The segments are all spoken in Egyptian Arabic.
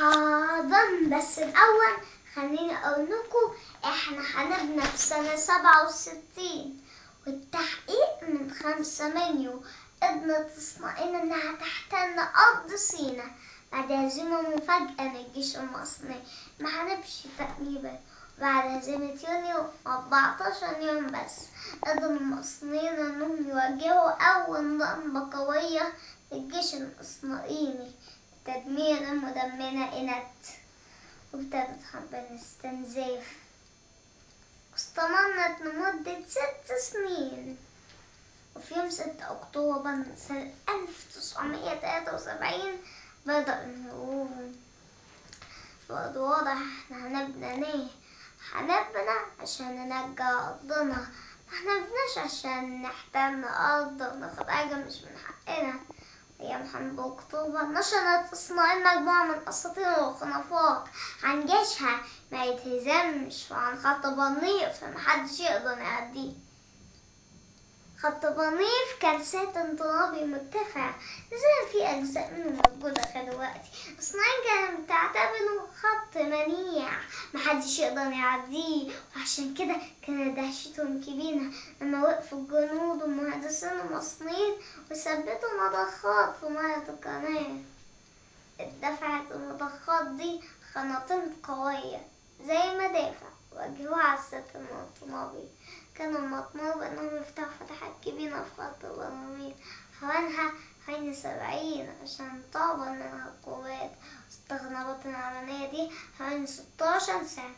حاضر بس الأول خليني أقول لكم إحنا هنبنى في سنة سبعة وستين والتحقيق من خمسة مايو ابنة إسماعيل إنها تحتل أرض سينا بعد هزيمة مفاجأة للجيش المصري ما هنمشي تقريبا بعد هزيمة يونيو 14 يوم بس قدروا المصريين إنهم يواجهوا أول ضربة قوية للجيش الإسرائيلي تدمير المدمرة إنت وابتدت حرب الاستنزاف واستمرت لمدة ست سنين وفي يوم ستة أكتوبر سنة ألف تسعمية تلاتة وسبعين بدأ الهجوم الوقت واضح احنا هنبنى ليه هنبنى عشان نرجع أرضنا ما هنبناش عشان نحتل أرض وناخد حاجة مش من حقنا أيام حرب أكتوبر نشرت إسرائيل مجموعة من الأساطير والخرافات عن جيشها ما يتهزمش وعن خط برليف فمحدش يقدر يعديه خط برليف كان سات انطرابي مرتفع زي في أجزاء منه موجودة دلوقتي إسرائيل كانت بتعتبره خط منيع محدش يقدر يعديه وعشان كده كانت دهشتهم كبيرة لما وقفوا الجنود والمهندسين المصريين وثبتوا مضخات في مية القناة اتدفعت المضخات دي خناطير قوية زي مدافع واجهوها على السد الانطرابي كانوا مطلوب انهم يفتحوا فتحات كبيرة في خط البراميل حوالها حوالي سبعين عشان تعبر منها القوات استغربت العملية دي حوالي ستاشر ساعة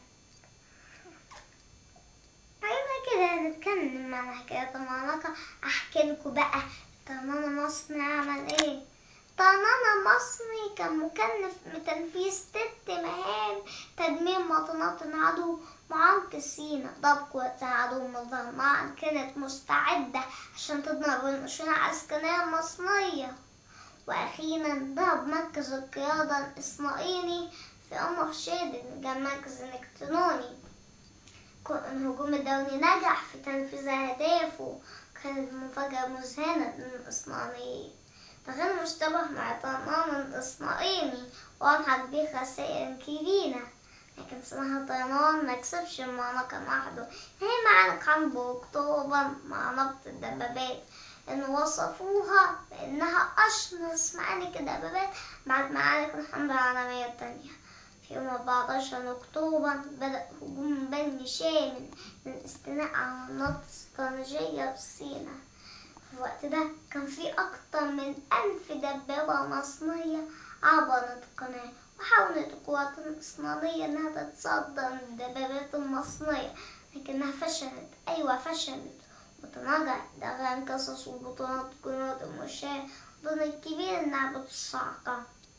أيوة كده نتكلم عن حكاية المعركة أحكي لكم بقى طرنانة مصري عمل إيه طرنانة مصري كان مكلف بتنفيذ ست مهام تدمير مطنات العدو معركة سينا ضرب قوات العدو مظلمة كانت مستعدة عشان تضرب المشروع العسكرية المصرية وأخيرا ضرب مركز القيادة الإسرائيلي في أم شادد كان مركز إلكتروني الهجوم الدولي نجح في تنفيذ أهدافه كانت مفاجأة مذهلة للإسرائيليين تغير مشتبه مع طيران الإسرائيلي وألحق بيه خسائر كبيرة لكن اسمها طيران ما كسبش المعركة لوحده هي معارك حرب أكتوبر مع نبط الدبابات إن وصفوها بأنها أشرس معارك الدبابات بعد معارك الحرب العالمية التانية في يوم 14 أكتوبر بدأ هجوم بني شامل للاستيلاء على مناطق استراتيجية في سيناء في الوقت ده كان في أكتر من ألف دبابة مصرية عبرت القناة وحاولت القوات الإسرائيلية إنها تتصدى للدبابات المصرية لكنها فشلت أيوة فشلت وتراجع ده غير قصص وبطولات جنود المشاة دون الكبير إنها بتشعقر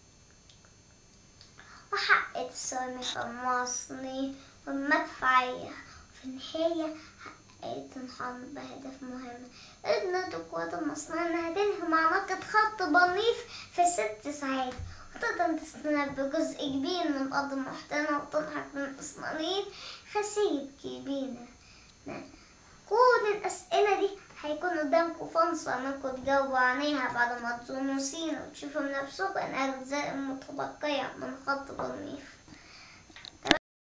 وحققت الصواريخ المصري والمدفعية في النهاية حققت الحرب بهدف مهم قدرت القوات المصرية إنها تنهي معركة خط برليف في ست ساعات وتقدر تستند بجزء كبير من الأرض المحتلة وتلحق من الإسرائيليين خسائر كبيرة كل الأسئلة دي هيكون قدامكم فرصة إنكم تجاوبوا عليها بعد ما تزوروا سينا وتشوفوا بنفسكم الأجزاء المتبقية من خط برليف